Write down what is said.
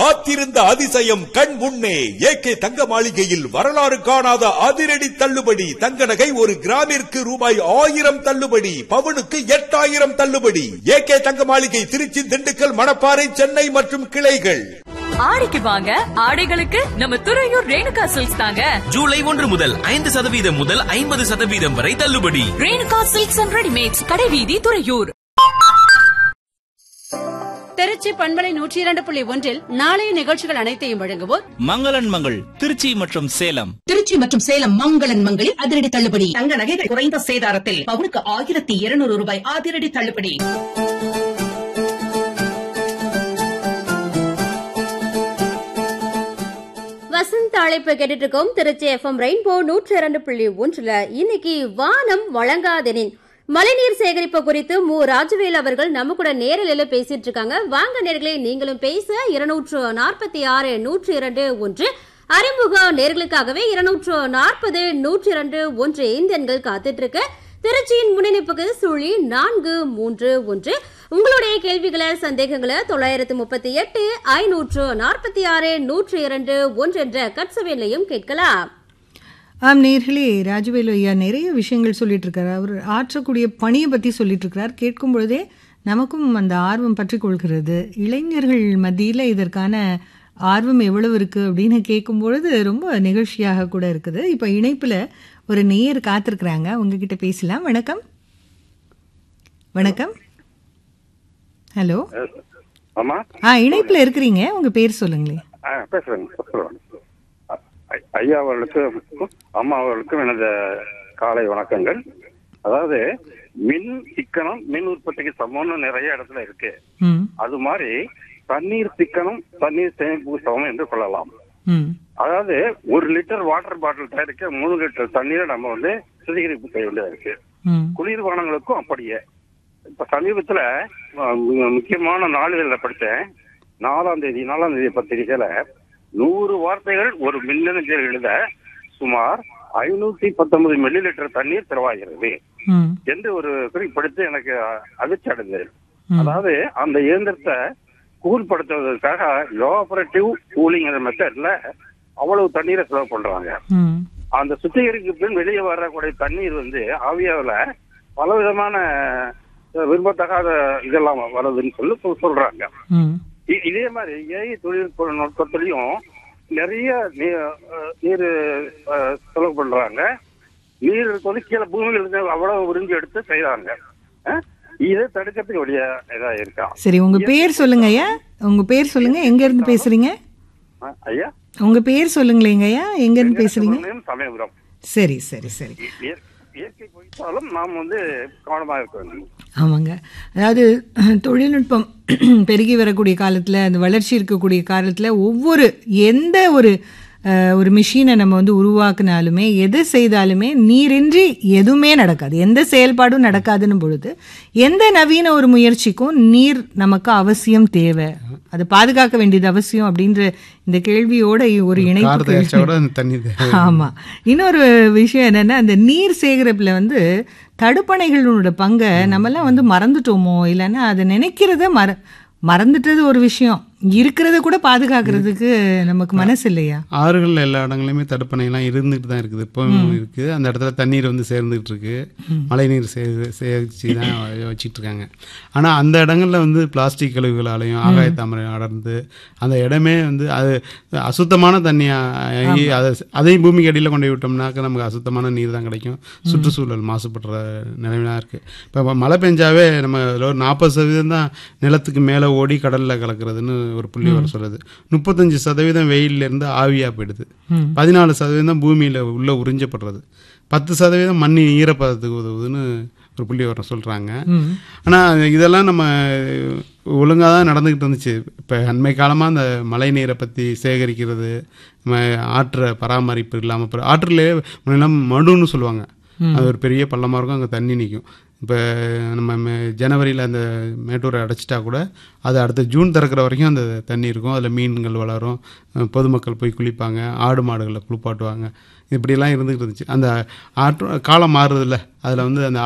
காத்திருந்த அதிசயம் கண் முன்னே ஏகே தங்க மாளிகையில் வரலாறு காணாத அதிரடி தள்ளுபடி தங்க நகை ஒரு கிராமிற்கு ரூபாய் ஆயிரம் தள்ளுபடி பவுனுக்கு எட்டாயிரம் தள்ளுபடி ஏகே தங்க மாளிகை திருச்சி திண்டுக்கல் மணப்பாறை சென்னை மற்றும் கிளைகள் ஆடிக்கு வாங்க ஆடைகளுக்கு நம்ம துறையூர் ரேணுகா சில்க்ஸ் தாங்க ஜூலை ஒன்று முதல் ஐந்து சதவீதம் முதல் ஐம்பது சதவீதம் வரை தள்ளுபடி ரேணுகா சில்க்ஸ் அண்ட் ரெடிமேட்ஸ் கடைவீதி துறையூர் திருச்சி பண்பலை நூற்றி இரண்டு புள்ளி ஒன்றில் நாளைய நிகழ்ச்சிகள் அனைத்தையும் வழங்குவோர் மங்களன் மங்கள் திருச்சி மற்றும் சேலம் திருச்சி மற்றும் சேலம் மங்களன் மங்களில் அதிரடி தள்ளுபடி தங்க நகைகள் குறைந்த சேதாரத்தில் பவுனுக்கு ஆயிரத்தி இருநூறு ரூபாய் அதிரடி தள்ளுபடி வசந்த் அழைப்பு கேட்டுட்டு இருக்கோம் திருச்சி எஃப்எம் ரெயின்போ நூற்றி இரண்டு புள்ளி ஒன்றுல இன்னைக்கு வானம் வழங்காதெனின் மழைநீர் சேகரிப்பு குறித்து மு ராஜவேல் அவர்கள் நம்ம கூட நேரில் பேசிட்டு இருக்காங்க வாங்க நேர்களே நீங்களும் பேச இருநூற்று நாற்பத்தி ஆறு நூற்றி இரண்டு ஒன்று அறிமுக நேர்களுக்காகவே இருநூற்று நாற்பது நூற்றி இரண்டு ஒன்று இந்த எண்கள் காத்துட்டு இருக்கு திருச்சியின் முன்னிணைப்புக்கு சுழி நான்கு மூன்று ஒன்று உங்களுடைய கேள்விகளை சந்தேகங்களை தொள்ளாயிரத்து முப்பத்தி எட்டு ஐநூற்று நாற்பத்தி ஆறு நூற்று இரண்டு ஒன்று என்ற கட்சவேலையும் கேட்கலாம் ஆம் நேர்களே ராஜவேலு ஐயா நிறைய விஷயங்கள் சொல்லிட்டு இருக்காரு அவர் ஆற்றக்கூடிய பணியை பற்றி சொல்லிட்டு இருக்கிறார் கேட்கும் பொழுதே நமக்கும் அந்த ஆர்வம் பற்றி கொள்கிறது இளைஞர்கள் மத்தியில் இதற்கான ஆர்வம் எவ்வளவு இருக்கு அப்படின்னு கேட்கும் பொழுது ரொம்ப நிகழ்ச்சியாக கூட இருக்குது இப்போ இணைப்பில் ஒரு நேயர் காத்திருக்கிறாங்க உங்ககிட்ட பேசலாம் வணக்கம் வணக்கம் ஹலோ ஆமா ஆ இணைப்பில் இருக்கிறீங்க உங்க பேர் சொல்லுங்களேன் ஆ, பேசுறேங்க சொல்லுங்க அ- ஐ- ஐயா அவர்களுக்கும் அம்மா அவர்களுக்கும் எனது காலை வணக்கங்கள் அதாவது மின் சிக்கனம் மின் உற்பத்திக்கு சமம்னு நிறைய இடத்துல இருக்கு ம் அது மாதிரி தண்ணீர் சிக்கனம் தண்ணீர் சேமிப்புக்கு சமம் என்று கொள்ளலாம் ம் அதாவது ஒரு லிட்டர் வாட்டர் பாட்டில் தயாரிக்க மூணு லிட்டர் தண்ணீரை நம்ம வந்து சுத்திகரிப்பு செய்ய வேண்டியதா இருக்கு ம் குளிர்பானங்களுக்கும் அப்படியே இப்ப சமீபத்துல அஹ், மு- முக்கியமான நாளிதழில் படித்தேன் நாலாம் தேதி நாலாம் தேதி பத்திரிகையில நூறு வார்த்தைகள் ஒரு மின்னஞ்சல் எழுத சுமார் ஐநூத்தி பத்தொன்பது மில்லி லிட்டர் தண்ணீர் செலவாகிறது ம் என்று ஒரு குறிப்பிடுத்து எனக்கு அதிர்ச்சி அடைந்தது ம். அதாவது அந்த இயந்திரத்தை கூழ்படுத்துவதற்காக எவாபரேட்டிவ் கூலிங் மெத்தட்ல அவ்வளவு தண்ணீரை செலவு பண்றாங்க ம் அந்த சுத்திகரிப்பு பின் வெளியே வரக்கூடிய தண்ணீர் வந்து ஆவியாவில் பல விதமான அஹ், விரும்பத்தகாத இதெல்லாம் வருதுன்னு சொல்லி சொல்- சொல்றாங்க ம் இ- இதே மாதிரி ஏஐ தொழில்நுட்ப நுட்பத்திலையும் நிறைய நீ- அஹ், நீர் அஹ், செலவு பண்றாங்க நீர் வந்து கீழே பூமியில இருந்து அவ்வளவு உறிஞ்சி எடுத்து செய்யறாங்க அஹ், இதை தடுக்கிறதுக்கு வழியா இதா இருக்கா சரி உங்க பேர் சொல்லுங்க ஐயா உங்க பேர் சொல்லுங்க எங்க இருந்து பேசுறீங்க அஹ், ஐயா உங்க பேர் சொல்லுங்களேங்க ஐயா எங்க இருந்து பேசுறீங்க சுப்பிரமணியம் சமயபுரம் சரி சரி சரி இ- இய- இயற்கை போயிட்டாலும் நாம் வந்து கவனமா இருக்க வேண்டும் ஆமாங்க அதாவது தொழில்நுட்பம் பெருகி வரக்கூடிய காலத்தில் அந்த வளர்ச்சி இருக்கக்கூடிய காலத்தில் ஒவ்வொரு எந்த ஒரு அஹ், ஒரு மிஷினை நம்ம வந்து உருவாக்குனாலுமே எது செய்தாலுமே நீரின்றி எதுவுமே நடக்காது எந்த செயல்பாடும் நடக்காதுன்னு பொழுது எந்த நவீன ஒரு முயற்சிக்கும் நீர் நமக்கு அவசியம் தேவை அதை பாதுகாக்க வேண்டியது அவசியம் அப்படின்ற இந்த கேள்வியோட ஒரு கார் இணைப்பு தயாரிச்சா கூட அந்த தண்ணி தேவை. ஆமா இன்னொரு விஷயம் என்னன்னா அந்த நீர் சேகரிப்புல வந்து தடுப்பணைகளோட பங்கை நம்மலாம் வந்து மறந்துட்டோமோ இல்லைன்னா அதை நினைக்கிறத மற மறந்துட்டது ஒரு விஷயம் இருக்கிறத கூட பாதுகாக்கிறதுக்கு நமக்கு மனசு இல்லையா ஆறுகள்ல எல்லா இடங்களையுமே தடுப்பணைலாம் இருந்துட்டு தான் இருக்குது இப்பவும் இருக்குது அந்த இடத்துல தண்ணீர் வந்து சேர்ந்துட்டு இருக்கு மழைநீர் சே சேகரிச்சு தான் வச்சுட்டு இருக்காங்க ஆனா அந்த இடங்கள்ல வந்து பிளாஸ்டிக் கழிவுகளாலையும் ஆகாய தாமரை அடர்ந்து அந்த இடமே வந்து அது அசுத்தமான தண்ணி ஆகி அதை அதையும் பூமிக்கு அடியில் கொண்டு போய் விட்டோம்னாக்க நமக்கு அசுத்தமான நீர் தான் கிடைக்கும் சுற்றுச்சூழல் மாசுபடுற நிலைமைலாம் இருக்கு இப்போ மழை பெஞ்சாவே நம்ம அதில் ஒரு நாற்பது சதவீதம் தான் நிலத்துக்கு மேலே ஓடி கடலில் கலக்கிறதுன்னு ஒரு புள்ளி வர சொல்லுது முப்பத்தஞ்சு சதவீதம் வெயில்ல இருந்து ஆவியாக போயிடுது பதினாலு சதவீதம் பூமியில் உள்ள உறிஞ்சப்படுறது பத்து சதவீதம் மண்ணின் ஈரப்பதத்துக்கு உதவுதுன்னு ஒரு புள்ளி வர சொல்கிறாங்க ஆனால் இதெல்லாம் நம்ம ஒழுங்காக தான் நடந்துக்கிட்டு இருந்துச்சு இப்போ அண்மை காலமாக அந்த மழை நீரை பற்றி சேகரிக்கிறது நம்ம ஆற்றை பராமரிப்பு இல்லாமல் ஆற்றுலேயே முன்னெல்லாம் மடுன்னு சொல்லுவாங்க அது ஒரு பெரிய பள்ளமாக இருக்கும் அங்கே தண்ணி நிற்கும் இப்போ நம்ம மே- ஜனவரியில் அந்த மேட்டூரை அடைச்சிட்டா கூட அது அடுத்த ஜூன் திறக்கிற வரைக்கும் அந்த தண்ணி இருக்கும் அதில் மீன்கள் வளரும் அஹ் பொதுமக்கள் போய் குளிப்பாங்க ஆடு மாடுகளை குளிப்பாட்டுவாங்க இப்படிலாம் இருந்துகிட்டு இருந்துச்சு அந்த ஆற்று காலம் மாறுறதில்ல அதில் வந்து அந்த